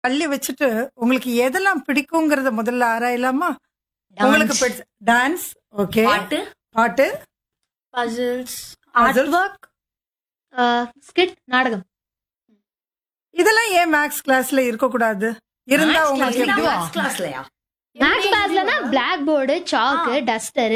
தள்ளி வச்சுட்டு உங்களுக்கு எதெல்லாம் பிடிக்குங்கிறத முதல்ல ஆராயலாமா உங்களுக்கு பிடிச்ச டான்ஸ் ஓகே பாட்டு பாட்டு puzzles Puzzles. Art work skit நாடகம் இதெல்லாம் ஏன் மேக்ஸ் கிளாஸ்ல இருக்க கூடாது இருந்தா உங்களுக்கு எப்படி கிளாஸ்லயா மேக்ஸ் கிளாஸ்லனா blackboard chalk duster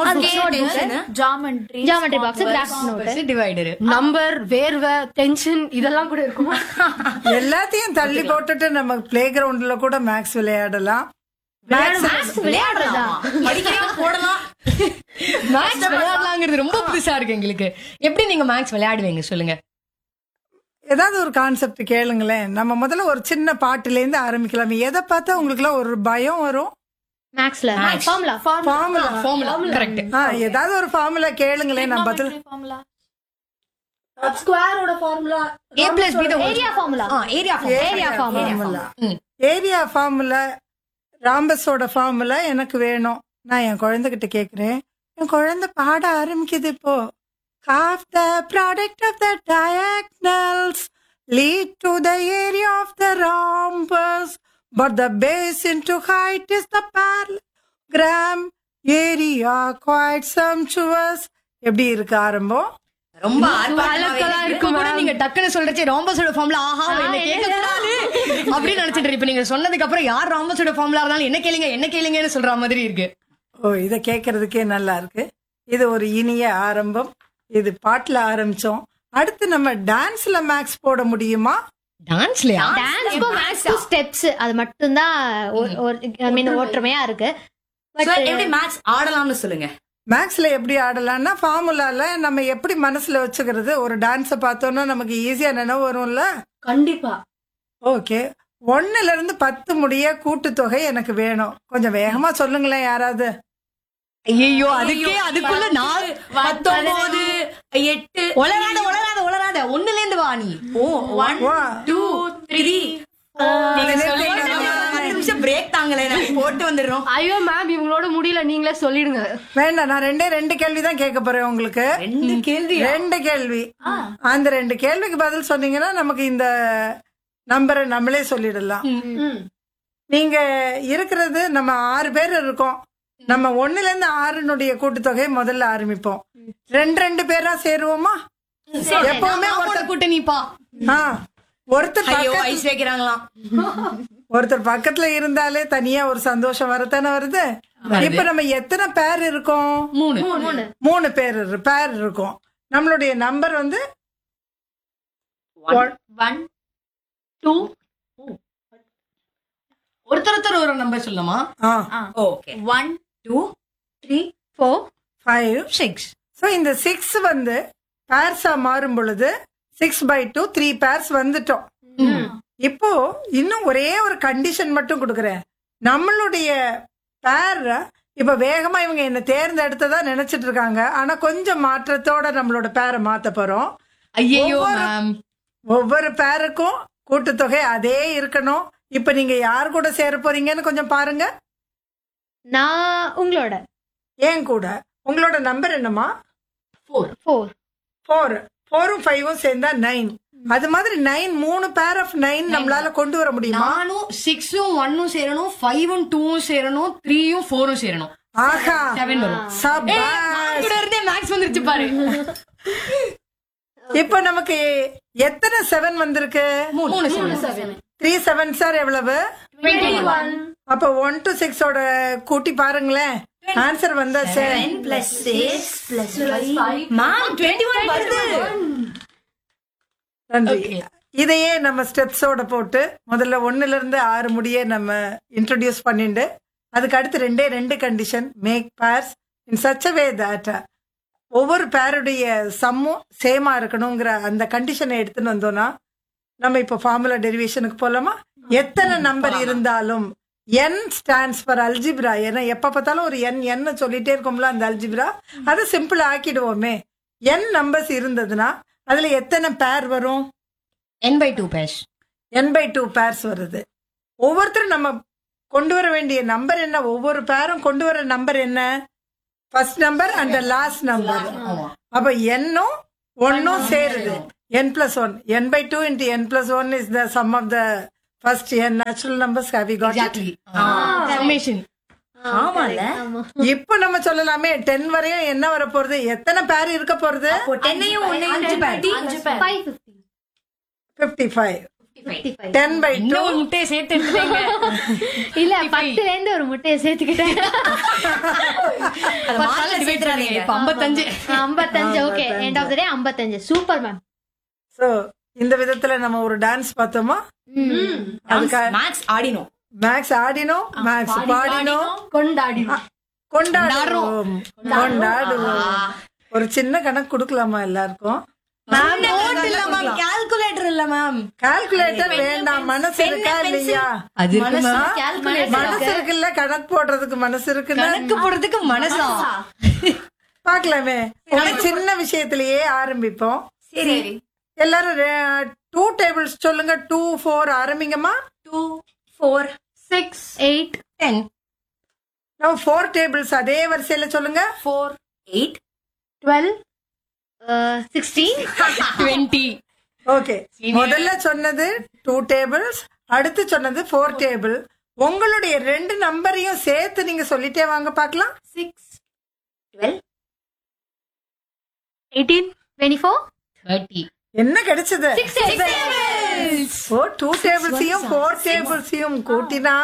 geometry geometry box craft note divider number வேர்வை டென்ஷன் இதெல்லாம் கூட இருக்கும் எல்லாத்தையும் தள்ளி போட்டுட்டு நம்ம பிளே கிரவுண்ட்ல கூட மேக்ஸ் விளையாடலாம் மேக்ஸ் விளையாடுறதா படிக்கலாம் போடலாம் மேக்ஸ் விளையாடலாங்கிறது ரொம்ப புதுசா இருக்கு எங்களுக்கு எப்படி நீங்க மேக்ஸ் விளையாடுவீங்க சொல்லுங்க ஏதாவது ஒரு கான்செப்ட் கேளுங்களேன் நம்ம முதல்ல ஒரு சின்ன பாட்டுல இருந்து ஆரம்பிக்கலாம் எதை பார்த்தா உங்களுக்கு ஒரு பயம் வரும் மேக்ஸ்ல ஃபார்முலா ஃபார்முலா ஃபார்முலா கரெக்ட் ஆ ஏதாவது ஒரு ஃபார்முலா கேளுங்களேன் நான் பதில் ஃபார்முலா ஸ்கொயரோட formula A plus B area formula area area formula area formula ராம்பஸோட ஃபார்முலா எனக்கு வேணும் நான் என் குழந்தைகிட்ட கேக்குறேன் என் குழந்தை பாட ஆரம்பிக்குது இப்போ half the product of the diagonals lead to the area of the rhombus but the base into height is the parallelogram area quite sumptuous எப்படி இருக்கு ஆரம்பம் ரொம்ப இருக்கு கூட நீங்க டக்குன்னு சொல்றச்சே ராம்பஸோட ஃபார்முலா ஆஹா என்ன கேட்க கூடாது அப்படின்னு நினைச்சிட்டு இப்ப நீங்க சொன்னதுக்கு அப்புறம் யார் ராம்பஸோட ஃபார்முலா இருந்தாலும் என்ன கேளுங்க என்ன கேளுங்கன்னு சொல்ற மாதிரி இருக்கு ஓ இதை கேட்கறதுக்கே நல்லா இருக்கு இது ஒரு இனிய ஆரம்பம் இது பாட்டுல ஆரம்பிச்சோம் அடுத்து நம்ம டான்ஸ்ல மேக்ஸ் போட முடியுமா டான்ஸ்லயா டான்ஸ்க்கும் மேக்ஸ்க்கும் ஸ்டெப்ஸ் அது மட்டும் தான் ஐ மீன் ஒற்றுமையா இருக்கு But, எப்படி மேட்ச் ஆடலாம்னு சொல்லுங்க மேக்ஸ்ல எப்படி ஆடலாம்னா ஃபார்முலால நம்ம எப்படி மனசுல வச்சுக்கிறது ஒரு டான்ஸை பார்த்தோம்னா நமக்கு ஈஸியா நினைவு வரும்ல கண்டிப்பா ஓகே ஒன்னுல இருந்து பத்து முடிய கூட்டுத்தொகை எனக்கு வேணும் கொஞ்சம் வேகமா சொல்லுங்களேன் யாராவது ஐயோ அதுக்கே அதுக்குள்ள நாலு பத்தொன்பது எட்டு உளராத உளராத உளராத ஒண்ணுல இருந்து வா நீ ஓ ஒன் வா. டூ த்ரீ நிமிஷம் பிரேக் தாங்களே நாங்க போட்டு வந்துடுறோம் ஐயோ மேம் இவங்களோட முடியல நீங்களே சொல்லிடுங்க வேண்டாம் நான் ரெண்டே ரெண்டு கேள்வி தான் கேட்க போறேன் உங்களுக்கு ரெண்டு கேள்வி ரெண்டு கேள்வி அந்த ரெண்டு கேள்விக்கு பதில் சொன்னீங்கன்னா நமக்கு இந்த நம்பரை நம்மளே சொல்லிடலாம் நீங்க இருக்கிறது நம்ம ஆறு பேர் இருக்கோம் நம்ம ஒண்ணுல இருந்து ஆறுனுடைய கூட்டுத்தொகையை முதல்ல ஆரம்பிப்போம் ரெண்டு ரெண்டு பேரா சேருவோமா எப்பவுமே ஒருத்தர் கூட்டணிப்பா ஆ, ஒருத்தர் ஐயோ பக்கத்து- ஐஸ் வைக்கிறாங்களாம் ஒருத்தர் பக்கத்துல இருந்தாலே தனியா ஒரு சந்தோஷம் வரத்தானே வருது இப்ப நம்ம எத்தனை பேர் இருக்கோம் மூணு மூணு பேர் இரு- பேர் இருக்கோம் நம்மளுடைய நம்பர் வந்து ஒன் டூ ஒருத்தர் ஒருத்தர் ஒரு நம்பர் சொல்லுமா okay one two three four five six so இந்த சிக்ஸ் வந்து பேர்ஸா மாறும் பொழுது six by two three pairs வந்துட்டோம் இப்போ இன்னும் ஒரே ஒரு கண்டிஷன் மட்டும் கொடுக்குறேன் நம்மளுடைய பேர் இப்ப வேகமா இவங்க என்ன தேர்ந்தெடுத்ததா நினைச்சிட்டு இருக்காங்க ஆனா கொஞ்சம் மாற்றத்தோட நம்மளோட பேரை மாத்த போறோம் ஐயோ ஒவ்வொரு- மேம் ஒவ்வொரு பேருக்கும் கூட்டுத்தொகை அதே இருக்கணும் இப்ப நீங்க யார் கூட சேர போறீங்கன்னு கொஞ்சம் பாருங்க நான் உங்களோட ஏன் கூட உங்களோட நம்பர் என்னமா ஃபோர் ஃபோர் ஃபோரும் ஃபைவும் சேர்ந்தா நைன் அது மாதிரி நைன் மூணு பேர் ஆஃப் நைன் நம்மளால கொண்டு வர முடியுமா நானும் சிக்ஸும் ஒன்னும் சேரணும் ஃபைவும் டூவும் சேரணும் த்ரீயும் ஃபோரும் சேரணும் ஆஹா செவன் வரும் சபாஷ். கூட இருந்தே மேக்ஸ் வந்துருச்சு பாரு இப்ப நமக்கு எத்தனை செவன் வந்திருக்கு மூணு செவன் த்ரீ செவன் சார் எவ்வளவு அப்ப ஒன் டு சிக்ஸோட கூட்டி பாருங்களேன் ஆன்சர் வந்தாச்சு plus six plus ma'am twenty one வருது நன்றி இதையே நம்ம ஸ்டெப்ஸோட போட்டு முதல்ல ஒண்ணுல இருந்து ஆறு முடிய நம்ம இன்ட்ரடியூஸ் பண்ணிட்டு அதுக்கு அடுத்து ரெண்டே ரெண்டு condition make pairs in such way that ஒவ்வொரு பேருடைய சம்மும் சேமா இருக்கணுங்கிற அந்த கண்டிஷனை எடுத்துன்னு வந்தோம்னா நம்ம இப்போ ஃபார்முலா டெரிவேஷனுக்கு போலாமா எத்தனை நம்பர் இருந்தாலும் என் ஸ்டாண்ட்ஸ் ஃபார் அல்ஜிப்ரா ஏன்னா எப்ப பார்த்தாலும் ஒரு என் என்ன சொல்லிட்டே இருக்கோம்ல அந்த அல்ஜிப்ரா அதை சிம்பிள் ஆக்கிடுவோமே என் நம்பர்ஸ் இருந்ததுன்னா அதுல எத்தனை பேர் வரும் என் பை டூ பேஷ் என் பை டூ பேர்ஸ் வருது ஒவ்வொருத்தரும் நம்ம கொண்டு வர வேண்டிய நம்பர் என்ன ஒவ்வொரு பேரும் கொண்டு வர நம்பர் என்ன first number and last number அப்ப எண்ணும் ஒன்னும் சேருது n plus one n by two into n plus one is the sum of the first n natural numbers have you got exactly summation ஆமால இப்போ நம்ம சொல்லலாமே டென் வரையும் என்ன வர போறது எத்தனை பேர் இருக்க போறது டென்னையும் ஒன்னையும் அஞ்சு பேர் five fifty fifty five fifty five ten by two இன்னும் ஒரு முட்டையை சேர்த்து எடுத்துட்டீங்க இல்ல பத்துல இருந்து ஒரு முட்டையை சேர்த்துக்கிட்டேன் பத்தால divide பண்ணுங்க. இப்ப 55 ஐம்பத்தஞ்சு okay end of the day ஐம்பத்தஞ்சு சூப்பர் மேம் சோ இந்த விதத்துல நம்ம ஒரு டான்ஸ் பார்த்தோமா அதுக்காக மேக்ஸ் ஆடினோம் மேக்ஸ் ஆடினோம் மேக்ஸ் பாடினோம் கொண்டாடி கொண்டாடுவோம் கொண்டாடுவோம் ஒரு சின்ன கணக்கு கொடுக்கலாமா எல்லாருக்கும் மேம் நோட் இல்ல மேம் கால்குலேட்டர் இல்ல மேம் கால்குலேட்டர் வேண்டாம் மனசு இருக்கா இல்லையா அது இருக்கு மேம் மனசு இருக்குல்ல கணக்கு போடுறதுக்கு மனசு இருக்குன்னா கணக்கு போடுறதுக்கு மனசா பாக்கலாமே ஒரு சின்ன விஷயத்திலேயே ஆரம்பிப்போம் சரி எல்லாரும் டூ டேபிள்ஸ் சொல்லுங்க டூ ஃபோர் ஆரம்பிங்கம்மா two four six eight ten நம்ம ஃபோர் டேபிள்ஸ் அதே வரிசையில சொல்லுங்க four eight twelve sixteen twenty okay முதல்ல சொன்னது டூ டேபிள்ஸ் அடுத்து சொன்னது ஃபோர் டேபிள் உங்களுடைய ரெண்டு நம்பரையும் சேர்த்து நீங்க சொல்லிட்டே வாங்க பார்க்கலாம் six twelve eighteen twenty four thirty என்ன கிடைச்சது ஓ டூ டேபிள்ஸையும் ஃபோர் டேபிள்ஸையும் கூட்டினா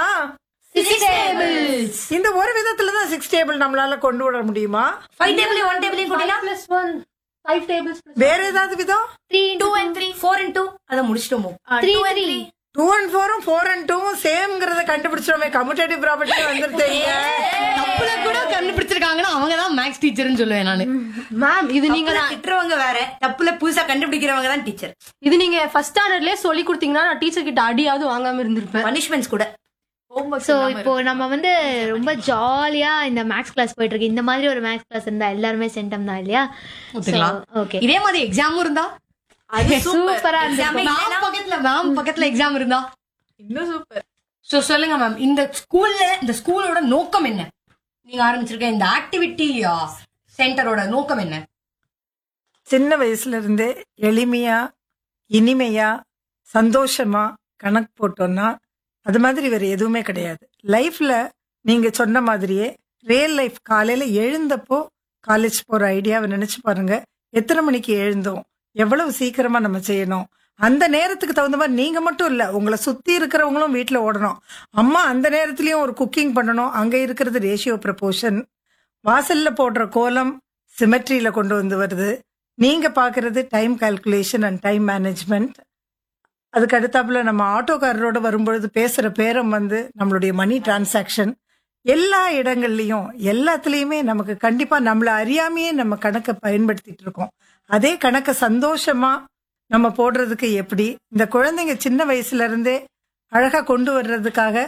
இந்த ஒரு விதத்துல தான் சிக்ஸ் டேபிள் நம்மளால கொண்டு வர முடியுமா ஃபைவ் டேபிள் ஒன் டேபிளையும் கூட்டினா பிளஸ் ஒன் ஃபைவ் டேபிள்ஸ் வேற ஏதாவது விதம் three two and three four and two அதை முடிச்சிட்டோமோ த்ரீ த்ரீ டூ அண்ட் ஃபோரும் ஃபோர் அண்ட் டூவும் சேம்ங்கிறத கண்டுபிடிச்சிருமே கம்யூட்டேட்டிவ் ப்ராப்பர்ட்டி வந்துருத்தீங்க தப்புல கூட கண்டுபிடிச்சிருக்காங்கன்னா அவங்க தான் மேக்ஸ் டீச்சர்னு சொல்லுவேன் நானு மேம் இது நீங்க நீங்க திட்டுறவங்க வேற தப்புல புதுசா கண்டுபிடிக்கிறவங்க தான் டீச்சர் இது நீங்க ஃபர்ஸ்ட் ஸ்டாண்டர்ட்லயே சொல்லி கொடுத்தீங்கன்னா நான் டீச்சர் கிட்ட அடியாவது வாங்காம இருந்திருப்பேன் பனிஷ்மெண்ட்ஸ் கூட சோ இப்போ நம்ம வந்து ரொம்ப ஜாலியா இந்த மேக்ஸ் கிளாஸ் போயிட்டு இருக்கு இந்த மாதிரி ஒரு மேக்ஸ் கிளாஸ் இருந்தா எல்லாருமே சென்டம் தான் இல்லையா ஒத்துக்கலாம். ஓகே இதே மாதிரி எக்ஸாமும் இருந்தா சூப்பரா Exam இருந்துச்சு மேம் பக்கத்துல மேம் பக்கத்துல எக்ஸாம் இருந்தா இன்னும் சூப்பர் சோ சொல்லுங்க மேம் இந்த ஸ்கூல்ல இந்த ஸ்கூலோட நோக்கம் என்ன நீங்க ஆரம்பிச்சிருக்க இந்த ஆக்டிவிட்டி சென்டரோட நோக்கம் என்ன சின்ன வயசுல இருந்தே எளிமையா இனிமையா சந்தோஷமா கணக்கு போட்டோம்னா அது மாதிரி வேற எதுவுமே கிடையாது லைஃப்ல நீங்க சொன்ன மாதிரியே ரியல் லைஃப் காலையில எழுந்தப்போ காலேஜ் போற ஐடியாவை நினைச்சு பாருங்க எத்தனை மணிக்கு எழுந்தோம் எவ்வளவு சீக்கிரமா நம்ம செய்யணும் அந்த நேரத்துக்கு தகுந்த மாதிரி நீங்க மட்டும் இல்ல உங்களை சுத்தி இருக்கிறவங்களும் வீட்டுல ஓடணும் அம்மா அந்த நேரத்திலயும் ஒரு குக்கிங் பண்ணணும் அங்க இருக்கிறது ரேஷியோ ப்ரப்போர்ஷன் வாசல்ல போடுற கோலம் சிமெட்ரியில கொண்டு வந்து வருது நீங்க பாக்குறது time calculation and time management அதுக்கு அடுத்தாப்புல நம்ம ஆட்டோக்காரரோட வரும்பொழுது பேசுற பேரம் வந்து நம்மளுடைய மணி டிரான்சாக்ஷன் எல்லா இடங்கள்லயும் எல்லாத்துலயுமே நமக்கு கண்டிப்பா நம்மள அறியாமையே நம்ம கணக்கை பயன்படுத்திட்டு இருக்கோம் அதே கணக்கை சந்தோஷமா நம்ம போடுறதுக்கு எப்படி இந்த குழந்தைங்க சின்ன வயசுல இருந்தே அழகா கொண்டு வர்றதுக்காக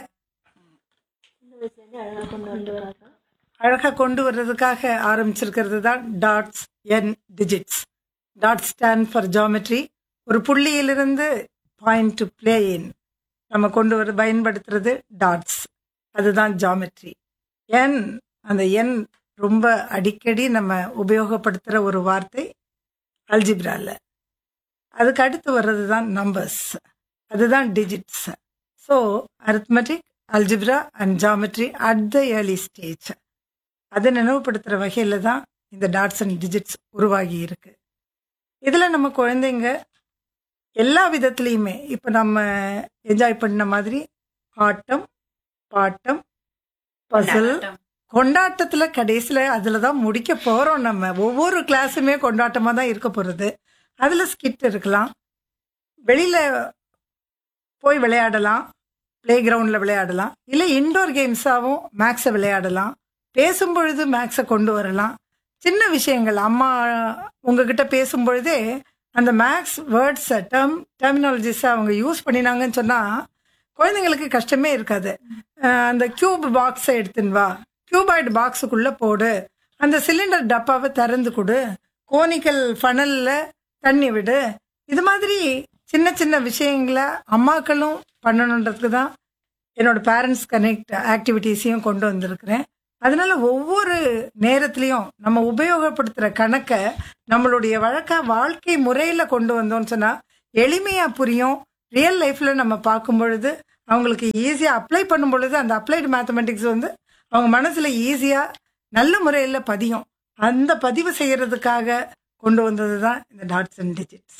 அழகா கொண்டு வர்றதுக்காக ஆரம்பிச்சிருக்கிறது தான் dots and digits dot stand for geometry ஒரு புள்ளியிலிருந்து பாயிண்ட் டு பிளே இன் நம்ம கொண்டு வர பயன்படுத்துறது டாட்ஸ் அதுதான் ஜாமெட்ரி என் அந்த எண் ரொம்ப அடிக்கடி நம்ம உபயோகப்படுத்துகிற ஒரு வார்த்தை அல்ஜிப்ரால அதுக்கு அடுத்து வர்றது தான் நம்பர்ஸ் அதுதான் digits so arithmetic algebra and geometry at the early stage அதை நினைவுபடுத்துகிற வகையில் தான் இந்த டாட்ஸ் அண்ட் டிஜிட்ஸ் உருவாகி இருக்கு இதில் நம்ம குழந்தைங்க எல்லா விதத்துலேயுமே இப்போ நம்ம என்ஜாய் பண்ண மாதிரி ஆட்டம் பாட்டம் பசில் கொண்டாட்டத்துல கடைசியில அதுல தான் முடிக்க போறோம் நம்ம ஒவ்வொரு கிளாஸுமே கொண்டாட்டமா தான் இருக்க போறது அதுல ஸ்கிட் இருக்கலாம் வெளியில போய் விளையாடலாம் பிளே கிரவுண்ட்ல விளையாடலாம் இல்ல இன்டோர் கேம்ஸாவும் மேக்ஸை விளையாடலாம் பேசும் பொழுது மேக்ஸை கொண்டு வரலாம் சின்ன விஷயங்கள் அம்மா உங்ககிட்ட பேசும் பொழுதே அந்த மேக்ஸ் வேர்ட்ஸ் டேர்ம் டெர்மினாலஜிஸ் அவங்க யூஸ் பண்ணினாங்கன்னு சொன்னா குழந்தைங்களுக்கு கஷ்டமே இருக்காது அஹ் அந்த கியூப் பாக்ஸை எடுத்துன்னு வா கியூபாய்டு பாக்ஸுக்குள்ள போடு அந்த சிலிண்டர் டப்பாவை திறந்து கொடு கோனிக்கல் ஃபனல்ல தண்ணி விடு இது மாதிரி சின்ன சின்ன விஷயங்களை அம்மாக்களும் பண்ணணுன்றதுக்கு தான் என்னோட பேரண்ட்ஸ் கனெக்ட் ஆக்டிவிட்டீஸையும் கொண்டு வந்திருக்கிறேன் அதனால ஒவ்வொரு நேரத்திலையும் நம்ம உபயோகப்படுத்துற கணக்கை நம்மளுடைய வழக்க வாழ்க்கை முறையில கொண்டு வந்தோம்னு சொன்னா எளிமையா புரியும் ரியல் லைஃப்ல நம்ம பார்க்கும் பொழுது அவங்களுக்கு ஈஸியாக அப்ளை பண்ணும் பொழுது அந்த அப்ளைடு மேத்தமெட்டிக்ஸ் வந்து அவங்க மனசுல ஈஸியா நல்ல முறையில் பதியும் அந்த பதிவு செய்யறதுக்காக கொண்டு வந்தது தான் இந்த டாட்ஸ் அண்ட் டிஜிட்ஸ்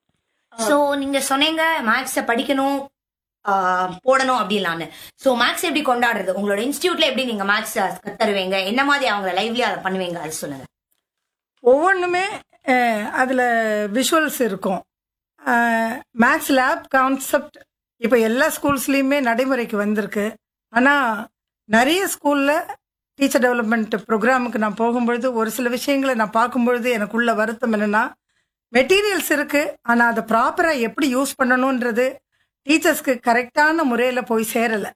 சோ நீங்க சொன்னீங்க மேக்ஸ படிக்கணும் ஆ, போடணும் அப்படிலான்னு சோ மேக்ஸ் எப்படி கொண்டாடுறது உங்களோட இன்ஸ்டியூட்ல எப்படி நீங்க மேக்ஸ் கத்தருவீங்க என்ன மாதிரி அவங்க லைவ்லி அதை பண்ணுவீங்க அது சொல்லுங்க ஒவ்வொன்றுமே அதில் விஷுவல்ஸ் இருக்கும் மேக்ஸ் லேப் கான்செப்ட் இப்போ எல்லா ஸ்கூல்ஸ்லேயுமே நடைமுறைக்கு வந்திருக்கு ஆனால் நிறைய ஸ்கூலில் டீச்சர் டெவலப்மெண்ட் ப்ரோக்ராமுக்கு நான் போகும்பொழுது ஒரு சில விஷயங்களை நான் பார்க்கும்பொழுது எனக்குள்ள வருத்தம் என்னன்னா மெட்டீரியல்ஸ் இருக்கு ஆனால் அதை ப்ராப்பராக எப்படி யூஸ் பண்ணணுன்றது டீச்சர்ஸ்க்கு கரெக்டான முறையில் போய் சேரலை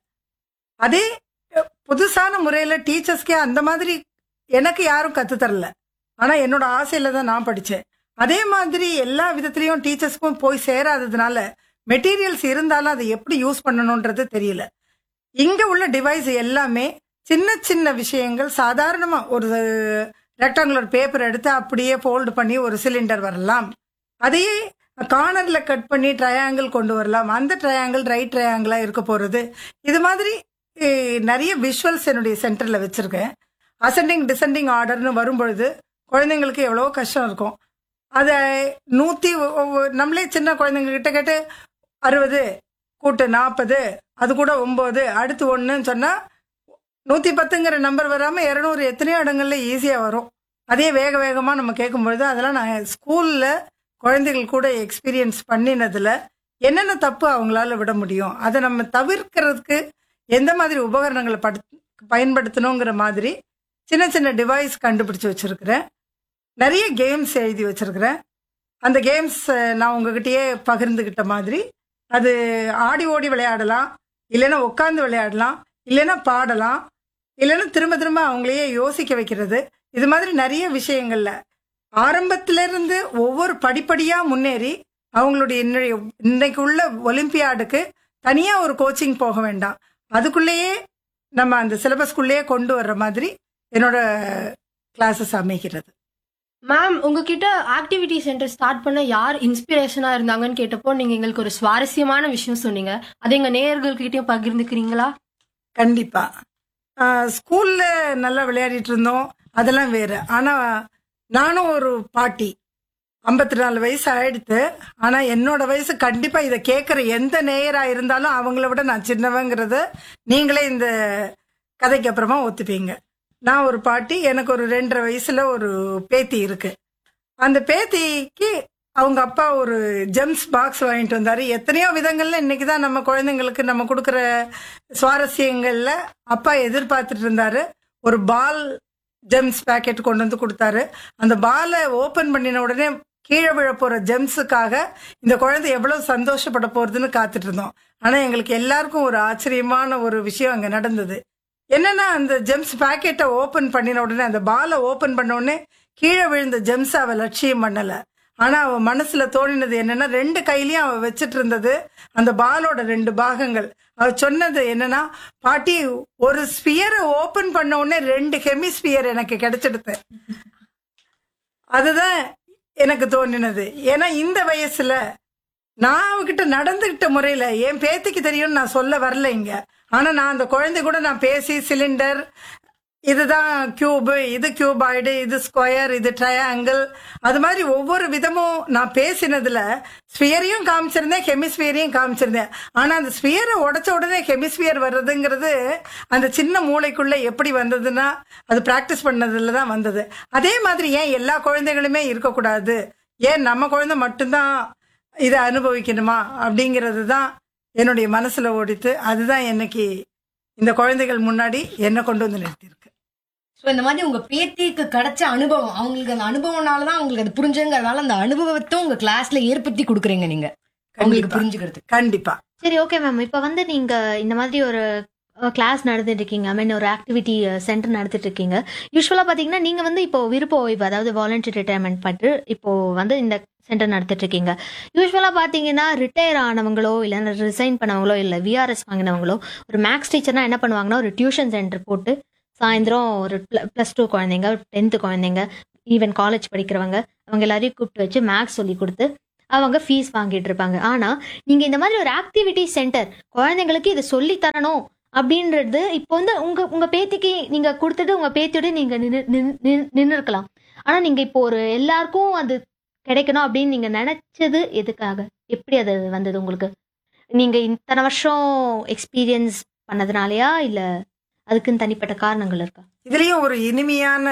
அதே அஹ், புதுசான முறையில் டீச்சர்ஸ்க்கே அந்த மாதிரி எனக்கு யாரும் கற்றுத்தரல ஆனா என்னோட ஆசையில தான் நான் படிச்சேன் அதே மாதிரி எல்லா விதத்திலையும் டீச்சர்ஸ்க்கும் போய் சேராததுனால மெட்டீரியல்ஸ் இருந்தாலும் அதை எப்படி யூஸ் பண்ணணுன்றது தெரியல இங்க உள்ள டிவைஸ் எல்லாமே சின்ன சின்ன விஷயங்கள் சாதாரணமா ஒரு ரெக்டாங்குலர் பேப்பர் எடுத்து அப்படியே ஃபோல்டு பண்ணி ஒரு சிலிண்டர் வரலாம் அதையே கார்னர்ல கட் பண்ணி ட்ரையாங்கிள் கொண்டு வரலாம் அந்த ட்ரையாங்கிள் ரைட் ட்ரையாங்கிளா இருக்க போறது இது மாதிரி eh, நிறைய விஷுவல்ஸ் என்னுடைய சென்டர்ல வச்சிருக்கேன் அசெண்டிங் டிசெண்டிங் ஆர்டர்னு வரும்பொழுது குழந்தைங்களுக்கு எவ்வளவோ கஷ்டம் இருக்கும் அதை நூற்றி நம்மளே சின்ன குழந்தைங்க கிட்ட கேட்டு அறுபது கூட்டு நாற்பது அது கூட ஒம்பது அடுத்து ஒன்றுன்னு சொன்னால் நூற்றி பத்துங்கிற நம்பர் வராமல் இரநூறு எத்தனையோ இடங்கள்ல ஈஸியாக வரும் அதே வேக வேகமாக நம்ம கேட்கும்பொழுது அதெல்லாம் நான் ஸ்கூலில் குழந்தைகள் கூட எக்ஸ்பீரியன்ஸ் பண்ணினதுல என்னென்ன தப்பு அவங்களால விட முடியும் அதை நம்ம தவிர்க்கிறதுக்கு எந்த மாதிரி உபகரணங்களை படு பயன்படுத்தணுங்கிற மாதிரி சின்ன சின்ன டிவைஸ் கண்டுபிடிச்சு வச்சிருக்கிறேன் நிறைய கேம்ஸ் எழுதி வச்சிருக்கிறேன் அந்த கேம்ஸ் நான் உங்ககிட்டயே பகிர்ந்துகிட்ட மாதிரி அது ஆடி ஓடி விளையாடலாம் இல்லைன்னா உட்காந்து விளையாடலாம் இல்லைன்னா பாடலாம் இல்லைன்னா திரும்ப திரும்ப அவங்களையே யோசிக்க வைக்கிறது இது மாதிரி நிறைய விஷயங்கள்ல ஆரம்பத்துல இருந்து ஒவ்வொரு படிப்படியா முன்னேறி அவங்களுடைய இன்னைய இன்னைக்கு உள்ள ஒலிம்பியாடுக்கு தனியா ஒரு கோச்சிங் போக வேண்டாம் அதுக்குள்ளேயே நம்ம அந்த சிலபஸ்க்குள்ளேயே கொண்டு வர்ற மாதிரி என்னோட கிளாஸஸ் அமைகிறது மேம் உங்ககிட்ட ஆக்டிவிட்டி சென்டர் ஸ்டார்ட் பண்ண யார் இன்ஸ்பிரேஷனா இருந்தாங்கன்னு கேட்டப்போ நீங்க எங்களுக்கு ஒரு சுவாரஸ்யமான விஷயம் சொன்னீங்க அதை எங்க நேயர்கள்கிட்டயும் பகிர்ந்துக்கிறீங்களா கண்டிப்பா ஆஹ் ஸ்கூல்ல நல்லா விளையாடிட்டு இருந்தோம் அதெல்லாம் வேற ஆனா நானும் ஒரு பாட்டி ஐம்பத்தி நாலு வயசு ஆயிடுத்து ஆனா என்னோட வயசு கண்டிப்பா இதை கேட்குற எந்த நேயரா இருந்தாலும் அவங்கள விட நான் சின்னவங்கிறத நீங்களே இந்த கதைக்கு அப்புறமா ஒத்துப்பீங்க நான் ஒரு பாட்டி எனக்கு ஒரு ரெண்டரை வயசுல ஒரு பேத்தி இருக்கு அந்த பேத்திக்கு அவங்க அப்பா ஒரு ஜெம்ஸ் பாக்ஸ் வாங்கிட்டு வந்தாரு எத்தனையோ விதங்கள்ல இன்னைக்கு தான் நம்ம குழந்தைங்களுக்கு நம்ம கொடுக்குற சுவாரஸ்யங்கள்ல அப்பா எதிர்பார்த்துட்டு இருந்தாரு ஒரு பால் ஜெம்ஸ் பேக்கெட் கொண்டு வந்து கொடுத்தாரு அந்த பாலை ஓபன் பண்ணின உடனே கீழே விழ போற ஜெம்ஸுக்காக இந்த குழந்தை எவ்வளவு சந்தோஷப்பட போறதுன்னு காத்துட்டு இருந்தோம் ஆனா எங்களுக்கு எல்லாருக்கும் ஒரு ஆச்சரியமான ஒரு விஷயம் அங்க நடந்தது என்னன்னா அந்த ஜெம்ஸ் பாக்கெட்டை ஓபன் பண்ணின உடனே அந்த பாலை ஓபன் பண்ண உடனே கீழே விழுந்த ஜெம்ஸ் அவ லட்சியம் பண்ணல ஆனா அவ மனசுல தோணினது என்னன்னா ரெண்டு கையிலயும் அவ வச்சிட்டு இருந்தது அந்த பாலோட ரெண்டு பாகங்கள் அவ சொன்னது என்னன்னா பாட்டி ஒரு ஸ்பியரை ஓபன் பண்ண உடனே ரெண்டு ஹெமிஸ்பியர் எனக்கு கிடைச்சிடுது அதுதான் எனக்கு தோணினது ஏன்னா இந்த வயசுல நான் அவகிட்ட நடந்துகிட்ட முறையில என் பேத்திக்கு தெரியும்னு நான் சொல்ல வரல இங்க ஆனா நான் அந்த குழந்தை கூட நான் பேசி சிலிண்டர் இதுதான் கியூபு இது கியூபாய்டு இது ஸ்கொயர் இது ட்ரையாங்கிள் அது மாதிரி ஒவ்வொரு விதமும் நான் பேசினதுல ஸ்பியரையும் காமிச்சிருந்தேன் ஹெமிஸ்பியரையும் காமிச்சிருந்தேன் ஆனா அந்த ஸ்பியரை உடைச்ச உடனே ஹெமிஸ்பியர் வர்றதுங்கிறது அந்த சின்ன மூளைக்குள்ள எப்படி வந்ததுன்னா அது பிராக்டிஸ் பண்ணதுல தான் வந்தது அதே மாதிரி ஏன் எல்லா குழந்தைகளுமே இருக்கக்கூடாது ஏன் நம்ம குழந்தை மட்டும்தான் இதை அனுபவிக்கணுமா அப்படிங்கிறது தான் என்னுடைய மனசுல ஓடித்து அதுதான் என்னைக்கு இந்த குழந்தைகள் முன்னாடி என்ன கொண்டு வந்து நிறுத்தியிருக்கு ஸோ இந்த மாதிரி உங்க பேத்திக்கு கிடைச்ச அனுபவம் அவங்களுக்கு அந்த அனுபவம்னால தான் அவங்களுக்கு அது புரிஞ்சுங்கிறதுனால அந்த அனுபவத்தை உங்க கிளாஸ்ல ஏற்படுத்தி கொடுக்குறீங்க நீங்க அவங்களுக்கு கண்டிப்பா. புரிஞ்சுக்கிறதுக்கு கண்டிப்பா சரி ஓகே மேம் இப்போ வந்து நீங்க இந்த மாதிரி ஒரு கிளாஸ் நடத்திட்டு இருக்கீங்க ஐ மீன் ஒரு ஆக்டிவிட்டி சென்டர் நடத்திட்டு இருக்கீங்க யூஸ்வலாக பார்த்தீங்கன்னா நீங்கள் வந்து இப்போ விருப்ப ஓய்வு அதாவது வாலண்டரி ரிட்டையர்மெண்ட் பண்ணிட்டு இப்போ வந்து இந்த சென்டர் நடத்திட்டு இருக்கீங்க யூஸ்வலாக பார்த்தீங்கன்னா ரிட்டையர் ஆனவங்களோ இல்லைன்னா ரிசைன் பண்ணவங்களோ இல்லை விஆர்எஸ் வாங்கினவங்களோ ஒரு மேக்ஸ் டீச்சர்னா என்ன பண்ணுவாங்கன்னா ஒரு டியூஷன் சென்டர் போட்டு சாயந்தரம் ஒரு ப்ளஸ் டூ குழந்தைங்க டென்த்து குழந்தைங்க ஈவன் காலேஜ் படிக்கிறவங்க அவங்க எல்லாரையும் கூப்பிட்டு வச்சு மேக்ஸ் சொல்லி கொடுத்து அவங்க ஃபீஸ் வாங்கிட்டு இருப்பாங்க ஆனா நீங்க இந்த மாதிரி ஒரு ஆக்டிவிட்டி சென்டர் குழந்தைங்களுக்கு இதை சொல்லி தரணும் அப்படின்றது இப்போ வந்து உங்க உங்க பேத்திக்கு நீங்க கொடுத்துட்டு உங்க பேத்தியோட நீங்க நின்று இருக்கலாம் ஆனா நீங்க இப்போ ஒரு எல்லாருக்கும் அது கிடைக்கணும் அப்படின்னு நீங்க நினைச்சது எதுக்காக எப்படி அது வந்தது உங்களுக்கு நீங்க இத்தனை வருஷம் எக்ஸ்பீரியன்ஸ் பண்ணதுனாலயா இல்ல அதுக்குன்னு தனிப்பட்ட காரணங்கள் இருக்கா இதுலயும் ஒரு இனிமையான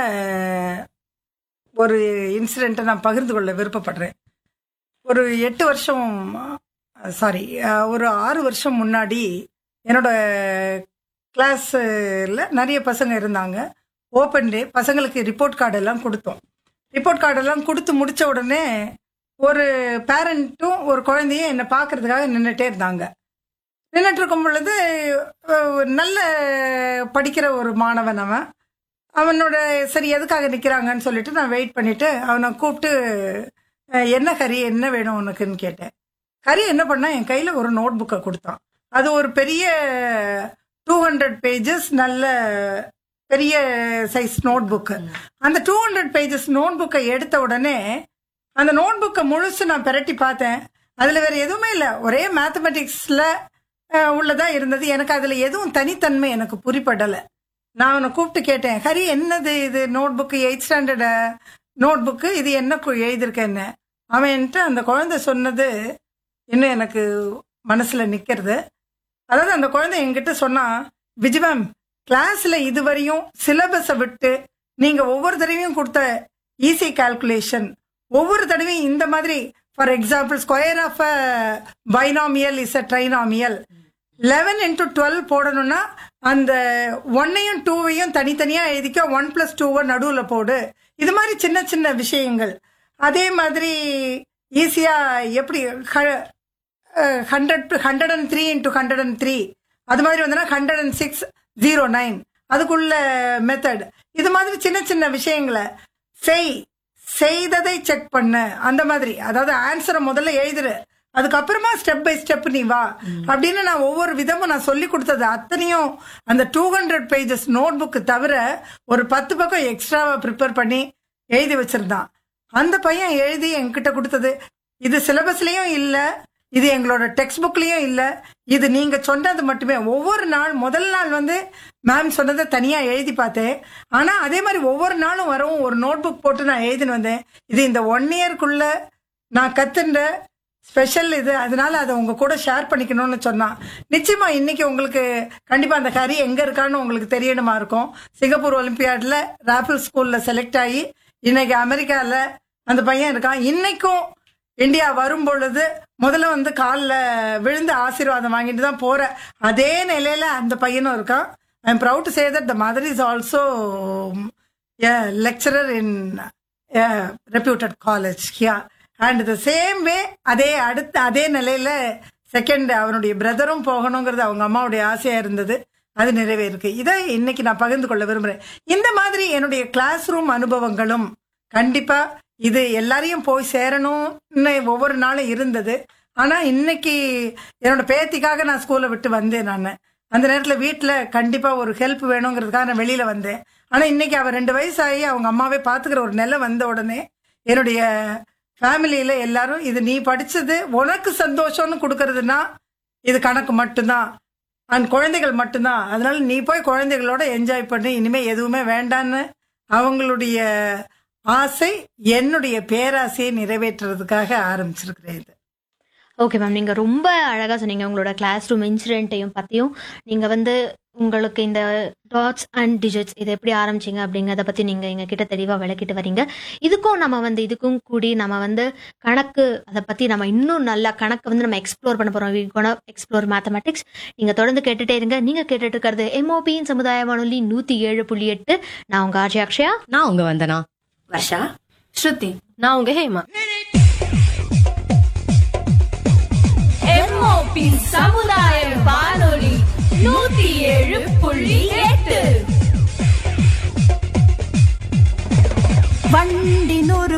ஒரு இன்சிடென்ட்டை நான் பகிர்ந்து கொள்ள விருப்பப்படுறேன் ஒரு எட்டு வருஷம் சாரி ஒரு ஆறு வருஷம் முன்னாடி என்னோட கிளாஸில் நிறைய பசங்க இருந்தாங்க ஓப்பன் டே பசங்களுக்கு ரிப்போர்ட் கார்டெல்லாம் கொடுத்தோம் ரிப்போர்ட் கார்டெல்லாம் கொடுத்து முடிச்ச உடனே ஒரு பேரண்ட்டும் ஒரு குழந்தையும் என்னை பார்க்கறதுக்காக நின்றுட்டே இருந்தாங்க நின்றுட்டு இருக்கும் பொழுது அஹ், நல்ல படிக்கிற ஒரு மாணவன் அவன் அவனோட சரி எதுக்காக நிற்கிறாங்கன்னு சொல்லிட்டு நான் வெயிட் பண்ணிட்டு அவனை கூப்பிட்டு அஹ், என்ன கறி என்ன வேணும் உனக்குன்னு கேட்டேன் கறி என்ன பண்ணா என் கையில் ஒரு நோட் புக்கை கொடுத்தான் அது ஒரு பெரிய டூ ஹண்ட்ரட் பேஜஸ் நல்ல பெரிய சைஸ் நோட் புக்கு அந்த டூ ஹண்ட்ரட் பேஜஸ் நோட் புக்கை எடுத்த உடனே அந்த நோட் புக்கை முழுசு நான் பிரட்டி பார்த்தேன் அதில் வேற எதுவுமே இல்லை ஒரே மேத்தமெட்டிக்ஸில் உள்ளதா இருந்தது எனக்கு அதில் எதுவும் தனித்தன்மை எனக்கு புரிப்படலை நான் அவனை கூப்பிட்டு கேட்டேன் ஹரி என்னது இது note book eight standard note book இது என்ன கு- எழுதியிருக்க என்ன அவன்ட்டு அந்த குழந்தை சொன்னது இன்னும் எனக்கு மனசுல நிக்கிறது அதாவது அந்த குழந்தை என்கிட்ட சொன்னா விஜய் மேம் கிளாஸ்ல இதுவரையும் சிலபஸை விட்டு நீங்க ஒவ்வொரு தடவையும் கொடுத்த ஈஸி கால்குலேஷன் ஒவ்வொரு தடவையும் இந்த மாதிரி for example square of a binomial is a trinomial eleven into twelve போடணும்னா அந்த ஒன்னையும் டூவையும் தனித்தனியா எழுதிக்க ஒன் பிளஸ் டூவை நடுவில் போடு இது மாதிரி சின்ன சின்ன விஷயங்கள் அதே மாதிரி ஈஸியா எப்படி hundred hundred and three into hundred and three அது மாதிரி வந்தனா hundred and six zero nine அதுக்குள்ள மெத்தட் இது மாதிரி சின்ன சின்ன விஷயங்களை செய் செய்ததை செக் பண்ணு அந்த மாதிரி அதாவது ஆன்சரை முதல்ல எழுதுரு அதுக்கப்புறமா ஸ்டெப் பை ஸ்டெப் நீ வா அப்படின்னு நான் ஒவ்வொரு விதமும் நான் சொல்லி கொடுத்தது அத்தனையும் அந்த two hundred pages note book தவிர ஒரு பத்து பக்கம் எக்ஸ்ட்ராவா ப்ரிப்பேர் பண்ணி எழுதி வச்சிருந்தான் அந்த பையன் எழுதி என்கிட்ட கொடுத்தது இது சிலபஸ்லயும் இல்ல இது எங்களோட டெக்ஸ்ட் புக்லயும் இல்ல இது நீங்க சொன்னது மட்டுமே ஒவ்வொரு நாள் முதல் நாள் வந்து மேம் சொன்னதை தனியா எழுதி பார்த்தேன் ஆனா அதே மாதிரி ஒவ்வொரு நாளும் வரவும் ஒரு நோட் புக் போட்டு நான் எழுதின்னு வந்தேன் இது இந்த ஒன் இயர்க்குள்ள நான் கத்துன்ற ஸ்பெஷல் இது அதனால அதை உங்க கூட ஷேர் பண்ணிக்கணும்னு சொன்னான் நிச்சயமா இன்னைக்கு உங்களுக்கு கண்டிப்பா அந்த கறி எங்க இருக்கான்னு உங்களுக்கு தெரியணுமா இருக்கும் சிங்கப்பூர் ஒலிம்பியாட்ல ராப்பிள் ஸ்கூல்ல செலக்ட் ஆகி இன்னைக்கு அமெரிக்கால அந்த பையன் இருக்கான் இன்னைக்கும் இந்தியா வரும் பொழுது முதல்ல வந்து காலில் விழுந்து ஆசீர்வாதம் வாங்கிட்டு தான் போற அதே நிலையில அந்த பையனும் இருக்கான் I am proud to say that the mother is also lecturer in reputed college here and the same way அதே அடுத்த அதே நிலையில செகண்ட் அவனுடைய பிரதரும் போகணுங்கிறது அவங்க அம்மாவுடைய ஆசையா இருந்தது அது நிறைவேறிருக்கு இதை இன்னைக்கு நான் பகிர்ந்து கொள்ள விரும்புறேன் இந்த மாதிரி என்னுடைய கிளாஸ் ரூம் அனுபவங்களும் கண்டிப்பா இது எல்லாரையும் போய் சேரணும்னு ஒவ்வொரு நாளும் இருந்தது ஆனா இன்னைக்கு என்னோட பேத்திக்காக நான் ஸ்கூலை விட்டு வந்தேன் நான் அந்த நேரத்துல வீட்டுல கண்டிப்பா ஒரு ஹெல்ப் வேணுங்கிறதுக்காக நான் வெளியில வந்தேன் ஆனா இன்னைக்கு அவ ரெண்டு வயசாகி அவங்க அம்மாவே பாத்துக்கிற ஒரு நிலை வந்த உடனே என்னுடைய ஃபேமிலியில எல்லாரும் இது நீ படிச்சது உனக்கு சந்தோஷம்னு கொடுக்கறதுன்னா இது கணக்கு மட்டும்தான் அண்ட் குழந்தைகள் மட்டும்தான் அதனால நீ போய் குழந்தைகளோட என்ஜாய் பண்ணி இனிமே எதுவுமே வேண்டான்னு அவங்களுடைய ஆசை என்னுடைய பேராசையை நிறைவேற்றுறதுக்காக ஆரம்பிச்சிருக்கிறேன் இது ஓகே மேம் நீங்க ரொம்ப அழகா சொன்னீங்க உங்களோட கிளாஸ் ரூம் இன்சிடென்ட்டையும் பத்தியும் நீங்க வந்து உங்களுக்கு இந்த டாட்ஸ் அண்ட் டிஜிட்ஸ் இதை எப்படி ஆரம்பிச்சீங்க அப்படிங்கறத பத்தி நீங்க எங்க கிட்ட தெளிவா விளக்கிட்டு வரீங்க இதுக்கும் நம்ம வந்து இதுக்கும் கூடி நம்ம வந்து கணக்கு அதை பத்தி நம்ம இன்னும் நல்லா கணக்கு வந்து நம்ம எக்ஸ்ப்ளோர் பண்ண போறோம் வி கோன எக்ஸ்ப்ளோர் மேத்தமெட்டிக்ஸ் நீங்க தொடர்ந்து கேட்டுட்டே இருங்க நீங்க கேட்டுட்டு இருக்கிறது எம்ஓபியின் சமுதாய வானொலி நூத்தி ஏழு புள்ளி எட்டு நான் உங்க ஆர்ஜி அக்ஷயா நான் உங்க வந்தனா வர்ஷா ஸ்ருதி நான் உங்க ஹேமா எம்ஓபி சமுதாய வானொலி நூத்தி ஏழு புள்ளி எட்டு வண்டினொரு